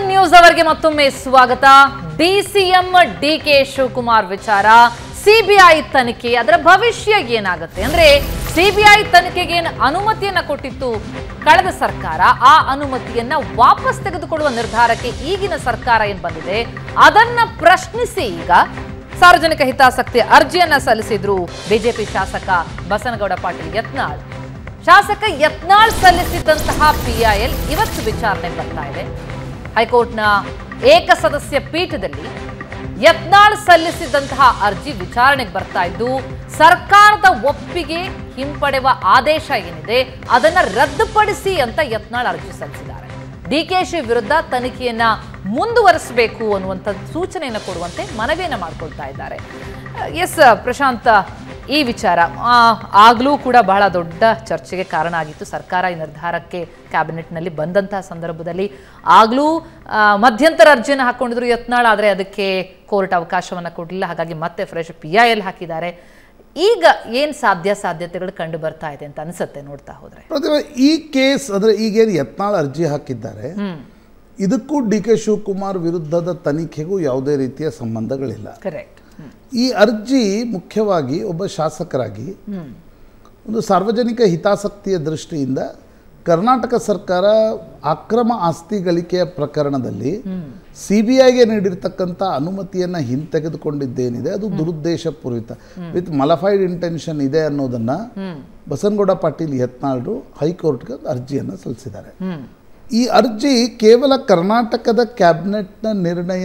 News ಅವರಿಗೆ ಮತ್ತೊಮ್ಮೆ ಸ್ವಾಗತ ಡಿಸಿಎಂ ಡಿ ಕೆ ಶಿವಕುಮಾರ್ ವಿಚಾರ ಸಿಬಿಐ ತನಿಖೆ ಅದರ ಭವಿಷ್ಯ ಏನಾಗುತ್ತೆ ಅಂದ್ರೆ ಸಿಬಿಐ ತನಿಖೆಗೆ ಏನು ಅನುಮತಿಯನ್ನ ಕೊಟ್ಟಿತ್ತು ಕಳೆದ ಸರ್ಕಾರ ಆ ಅನುಮತಿಯನ್ನ ವಾಪಸ್ ತೆಗೆದುಕೊಳ್ಳುವ ನಿರ್ಧಾರಕ್ಕೆ ಈಗಿನ ಸರ್ಕಾರ ಏನ್ ಬಂದಿದೆ ಅದನ್ನ ಪ್ರಶ್ನಿಸಿ ಈಗ ಸಾರ್ವಜನಿಕ ಹಿತಾಸಕ್ತಿ ಅರ್ಜಿಯನ್ನ ಸಲ್ಲಿಸಿದ್ರು ಬಿಜೆಪಿ ಶಾಸಕ ಬಸನಗೌಡ ಪಾಟೀಲ್ ಯತ್ನಾಳ್ ಶಾಸಕ ಯತ್ನಾಳ್ ಸಲ್ಲಿಸಿದ್ದಂತಹ ಪಿಐಎಲ್ ಇವತ್ತು ವಿಚಾರಣೆ ಬರ್ತಾ ಇದೆ ಹೈಕೋರ್ಟ್ನ ಏಕಸದಸ್ಯ ಪೀಠದಲ್ಲಿ ಯತ್ನಾಳ್ ಸಲ್ಲಿಸಿದಂತಹ ಅರ್ಜಿ ವಿಚಾರಣೆಗೆ ಬರ್ತಾ ಇದ್ದು ಸರ್ಕಾರದ ಒಪ್ಪಿಗೆ ಹಿಂಪಡೆಯುವ ಆದೇಶ ಏನಿದೆ ಅದನ್ನ ರದ್ದುಪಡಿಸಿ ಅಂತ ಯತ್ನಾಳ್ ಅರ್ಜಿ ಸಲ್ಲಿಸಿದ್ದಾರೆ ಡಿಕೆಶಿ ವಿರುದ್ಧ ತನಿಖೆಯನ್ನ ಮುಂದುವರಿಸಬೇಕು ಅನ್ನುವಂಥ ಸೂಚನೆಯನ್ನು ಕೊಡುವಂತೆ ಮನವಿಯನ್ನು ಮಾಡಿಕೊಳ್ತಾ ಇದ್ದಾರೆ ಎಸ್ ಪ್ರಶಾಂತ್ ಈ ವಿಚಾರ ಆ, ಆಗ್ಲೂ ಕೂಡ ಬಹಳ ದೊಡ್ಡ ಚರ್ಚೆಗೆ ಕಾರಣ ಆಗಿತ್ತು ಸರ್ಕಾರ ಈ ನಿರ್ಧಾರಕ್ಕೆ ಕ್ಯಾಬಿನೆಟ್ನಲ್ಲಿ ಬಂದಂತಹ ಸಂದರ್ಭದಲ್ಲಿ ಆಗ್ಲೂ ಆ, ಮಧ್ಯಂತರ ಅರ್ಜಿಯನ್ನು ಹಾಕೊಂಡಿದ್ರು ಯತ್ನಾಳ್ ಆದರೆ ಅದಕ್ಕೆ ಕೋರ್ಟ್ ಅವಕಾಶವನ್ನು ಕೊಡಲಿಲ್ಲ ಹಾಗಾಗಿ ಮತ್ತೆ ಫ್ರೆಶ್ ಪಿ ಐ ಎಲ್ ಹಾಕಿದ್ದಾರೆ ಈಗ ಏನು ಸಾಧ್ಯ ಸಾಧ್ಯತೆಗಳು ಕಂಡು ಬರ್ತಾ ಇದೆ ಅಂತ ಅನ್ಸುತ್ತೆ ನೋಡ್ತಾ ಹೋದ್ರೆ ಪ್ರತಿಭಾ ಈ ಕೇಸ್ ಅಂದರೆ ಈಗೇನು ಯತ್ನಾಳ್ ಅರ್ಜಿ ಹಾಕಿದ್ದಾರೆ ಇದಕ್ಕೂ ಡಿ ಕೆ ಶಿವಕುಮಾರ್ ವಿರುದ್ಧದ ತನಿಖೆಗೂ ಯಾವುದೇ ರೀತಿಯ ಸಂಬಂಧಗಳಿಲ್ಲ ಕರೆಕ್ಟ್ ಈ ಅರ್ಜಿ ಮುಖ್ಯವಾಗಿ ಒಬ್ಬ ಶಾಸಕರಾಗಿ ಒಂದು ಸಾರ್ವಜನಿಕ ಹಿತಾಸಕ್ತಿಯ ದೃಷ್ಟಿಯಿಂದ ಕರ್ನಾಟಕ ಸರ್ಕಾರ ಅಕ್ರಮ ಆಸ್ತಿ ಗಳಿಕೆಯ ಪ್ರಕರಣದಲ್ಲಿ ಸಿ ಬಿ ಐಗೆ ನೀಡಿರ್ತಕ್ಕಂಥ ಅನುಮತಿಯನ್ನು ಹಿಂತೆಗೆದುಕೊಂಡಿದ್ದೇನಿದೆ ಅದು ದುರುದ್ದೇಶಪೂರಿತ ವಿತ್ ಮಲಫೈಡ್ ಇಂಟೆನ್ಷನ್ ಇದೆ ಅನ್ನೋದನ್ನ ಬಸನಗೌಡ ಪಾಟೀಲ್ ಯತ್ನಾಳ್ರು ಹೈಕೋರ್ಟ್ಗೆ ಒಂದು ಅರ್ಜಿಯನ್ನು ಸಲ್ಲಿಸಿದ್ದಾರೆ ಈ ಅರ್ಜಿ ಕೇವಲ ಕರ್ನಾಟಕದ ಕ್ಯಾಬಿನೆಟ್ನ ನಿರ್ಣಯ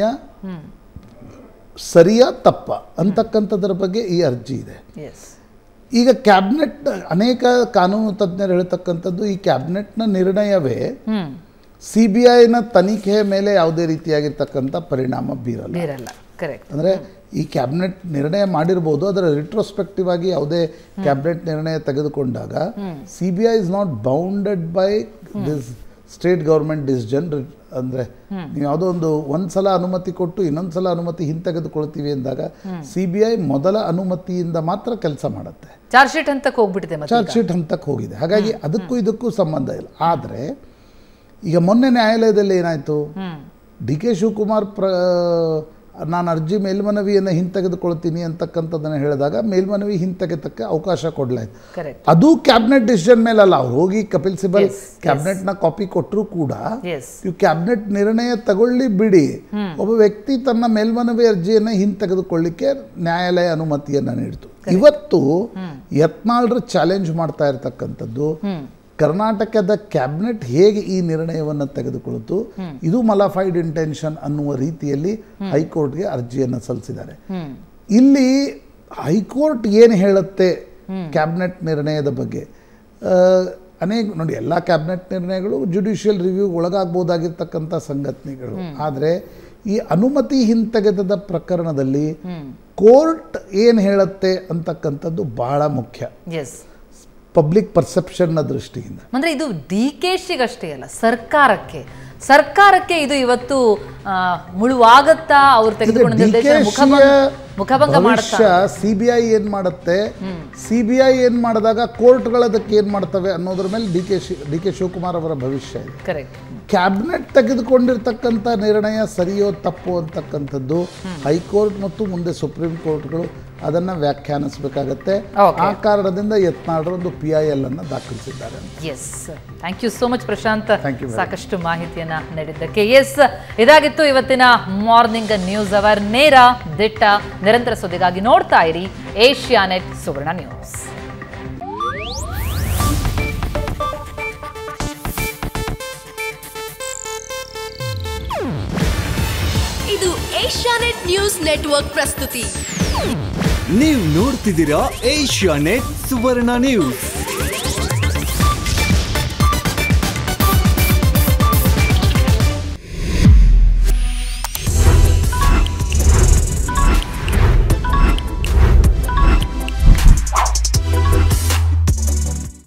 ಸರಿಯಾ ತಪ್ಪ ಅಂತಕ್ಕಂಥದ್ರ ಬಗ್ಗೆ ಈ ಅರ್ಜಿ ಇದೆ ಎಸ್ ಈಗ ಕ್ಯಾಬಿನೆಟ್ ಅನೇಕ ಕಾನೂನು ತಜ್ಞರು ಹೇಳ್ತಕ್ಕಂಥದ್ದು ಈ ಕ್ಯಾಬಿನೆಟ್ನ ನಿರ್ಣಯವೇ ಹ್ಮ್ ಸಿ ಬಿ ಐನ ತನಿಖೆಯ ಮೇಲೆ ಯಾವುದೇ ರೀತಿಯಾಗಿರ್ತಕ್ಕಂಥ ಪರಿಣಾಮ ಬೀರಲ್ಲ ಬೀರಲ್ಲ ಕರೆಕ್ಟ್ ಅಂದರೆ ಈ ಕ್ಯಾಬಿನೆಟ್ ನಿರ್ಣಯ ಮಾಡಿರ್ಬೋದು ಅದರ ರಿಟ್ರೋಸ್ಪೆಕ್ಟಿವ್ ಆಗಿ ಯಾವುದೇ ಕ್ಯಾಬಿನೆಟ್ ನಿರ್ಣಯ ತೆಗೆದುಕೊಂಡಾಗ C B I is not bounded by this state government decision ಅಂದರೆ ನೀವು ಯಾವುದೋ ಒಂದು ಒಂದು ಸಲ ಅನುಮತಿ ಕೊಟ್ಟು ಇನ್ನೊಂದು ಸಲ ಅನುಮತಿ ಹಿಂತೆಗೆದುಕೊಳ್ತೀವಿ ಅಂದಾಗ ಸಿ ಬಿ ಐ ಮೊದಲ ಅನುಮತಿಯಿಂದ ಮಾತ್ರ ಕೆಲಸ ಮಾಡುತ್ತೆ ಚಾರ್ಜ್ ಶೀಟ್ ಹಂತಕ್ಕೆ ಹೋಗ್ಬಿಟ್ಟಿದೆ ಮತ್ತೆ ಚಾರ್ಜ್ ಶೀಟ್ ಹಂತಕ್ಕೆ ಹೋಗಿದೆ ಹಾಗಾಗಿ ಅದಕ್ಕೂ ಇದಕ್ಕೂ ಸಂಬಂಧ ಇಲ್ಲ ಆದರೆ ಈಗ ಮೊನ್ನೆ ನ್ಯಾಯಾಲಯದಲ್ಲಿ ಏನಾಯಿತು ಹ್ಮ್ ಡಿ ಕೆ ಶಿವಕುಮಾರ್ ಪ್ರ ನಾನು ಅರ್ಜಿ ಮೇಲ್ಮನವಿಯನ್ನು ಹಿಂತೆಗೆದುಕೊಳ್ತೀನಿ ಅಂತಕ್ಕಂಥದ್ದನ್ನು ಹೇಳಿದಾಗ ಮೇಲ್ಮನವಿ ಹಿಂತೆಗೆತಕ್ಕೆ ಅವಕಾಶ ಕೊಡಲಾಯಿತು ಕರೆಕ್ಟ್ ಅದು ಕ್ಯಾಬಿನೆಟ್ ಡಿಸಿಷನ್ ಮೇಲಲ್ಲ ಅವ್ರು ಹೋಗಿ ಕಪಿಲ್ ಸಿಬಲ್ Yes, ಕ್ಯಾಬಿನೆಟ್ನ ಕಾಪಿ ಕೊಟ್ಟರು ಕೂಡ ಎಸ್ ನೀವು ಕ್ಯಾಬಿನೆಟ್ ನಿರ್ಣಯ ತಗೊಳ್ಳಿ ಬಿಡಿ ಒಬ್ಬ ವ್ಯಕ್ತಿ ತನ್ನ ಮೇಲ್ಮನವಿ ಅರ್ಜಿಯನ್ನು ಹಿಂತೆಗೆದುಕೊಳ್ಳಿಕ್ಕೆ ನ್ಯಾಯಾಲಯ ಅನುಮತಿಯನ್ನು ನೀಡಿತು ಇವತ್ತು ಯತ್ನಾಳ್ರು ಚಾಲೆಂಜ್ ಮಾಡ್ತಾ ಇರತಕ್ಕಂಥದ್ದು ಕರ್ನಾಟಕದ ಕ್ಯಾಬಿನೆಟ್ ಹೇಗೆ ಈ ನಿರ್ಣಯವನ್ನು ತೆಗೆದುಕೊಳ್ತು ಇದು ಮಲಾಫೈಡ್ ಇಂಟೆನ್ಷನ್ ಅನ್ನುವ ರೀತಿಯಲ್ಲಿ ಹೈಕೋರ್ಟ್ಗೆ ಅರ್ಜಿಯನ್ನು ಸಲ್ಲಿಸಿದ್ದಾರೆ ಇಲ್ಲಿ ಹೈಕೋರ್ಟ್ ಏನು ಹೇಳುತ್ತೆ ಕ್ಯಾಬಿನೆಟ್ ನಿರ್ಣಯದ ಬಗ್ಗೆ ಆ, ಅನೇಕ ನೋಡಿ ಎಲ್ಲ ಕ್ಯಾಬಿನೆಟ್ ನಿರ್ಣಯಗಳು ಜುಡಿಷಿಯಲ್ ರಿವ್ಯೂ ಒಳಗಾಗ್ಬೋದಾಗಿರ್ತಕ್ಕಂಥ ಸಂಘಟನೆಗಳು ಆದರೆ ಈ ಅನುಮತಿ ಹಿಂತೆಗೆತದ ಪ್ರಕರಣದಲ್ಲಿ ಕೋರ್ಟ್ ಏನು ಹೇಳುತ್ತೆ ಅಂತಕ್ಕಂಥದ್ದು ಬಹಳ ಮುಖ್ಯ ಎಸ್ ಪಬ್ಲಿಕ್ ಪರ್ಸೆಪ್ಷನ್ನ ದೃಷ್ಟಿಯಿಂದ ಅಂದ್ರೆ ಇದು ಡಿ ಕೆ ಶಿಗಷ್ಟೇ ಅಲ್ಲ ಸರ್ಕಾರಕ್ಕೆ ಸರ್ಕಾರಕ್ಕೆ ಇದು ಇವತ್ತು ಆ, ಮುಳುವಾಗತ್ತಾ ಅವ್ರು ತೆಗೆದುಕೊಂಡ ನಿರ್ದೇಶನ ಮುಖಭಂಗ ಮುಖಭಂಗ ಮಾಡುತ್ತಾ ಭವಿಷ್ಯ ಸಿ ಬಿ ಐ ಏನ್ ಮಾಡುತ್ತೆ ಸಿ ಬಿ ಐ ಏನ್ ಮಾಡಿದಾಗ ಕೋರ್ಟ್ಗಳು ಅದಕ್ಕೆ ಏನ್ ಮಾಡ್ತವೆ ಅನ್ನೋದ್ರ ಮೇಲೆ ಡಿ ಕೆ ಶಿ ಡಿ ಕೆ ಶಿವಕುಮಾರ್ ಅವರ ಭವಿಷ್ಯ ಇದೆ ಕರೆಕ್ಟ್ ಕ್ಯಾಬಿನೆಟ್ ತೆಗೆದುಕೊಂಡಿರ್ತಕ್ಕಂಥ ನಿರ್ಣಯ ಸರಿಯೋ ತಪ್ಪು ಅಂತಕ್ಕಂಥದ್ದು ಹೈಕೋರ್ಟ್ ಮತ್ತು ಮುಂದೆ ಸುಪ್ರೀಂ ಕೋರ್ಟ್ಗಳು ಅದನ್ನ ವ್ಯಾಖ್ಯಾನಿಸಬೇಕಾಗತ್ತೆ Okay. ಆ ಕಾರಣದಿಂದ ಯತ್ನಾಳ್ರು ಒಂದು ಪಿ ಐ ಎಲ್ ಅನ್ನು ದಾಖಲಿಸಿದ್ದಾರೆ yes thank you so much Prashant Thank you very ಸಾಕಷ್ಟು ಮಾಹಿತಿಯನ್ನ ನೀಡಿದ್ದಕ್ಕೆ ಎಸ್ ಇದಾಗಿತ್ತು ಇವತ್ತಿನ ಮಾರ್ನಿಂಗ್ ನ್ಯೂಸ್ ಅವರ್ ನೇರ ದಿಟ್ಟ ನಿರಂತರ ಸುದ್ದಿಗಾಗಿ ನೋಡ್ತಾ ಇರಿ ಏಷ್ಯಾನೆಟ್ ಸುವರ್ಣ ನ್ಯೂಸ್ ಇದು ಏಷ್ಯಾನೆಟ್ ನ್ಯೂಸ್ ನೆಟ್ವರ್ಕ್ ಪ್ರಸ್ತುತಿ ನೀವು ನೋಡ್ತಿದ್ದೀರಾ ಏಷ್ಯಾ ನೆಟ್ ಸುವರ್ಣ ನ್ಯೂಸ್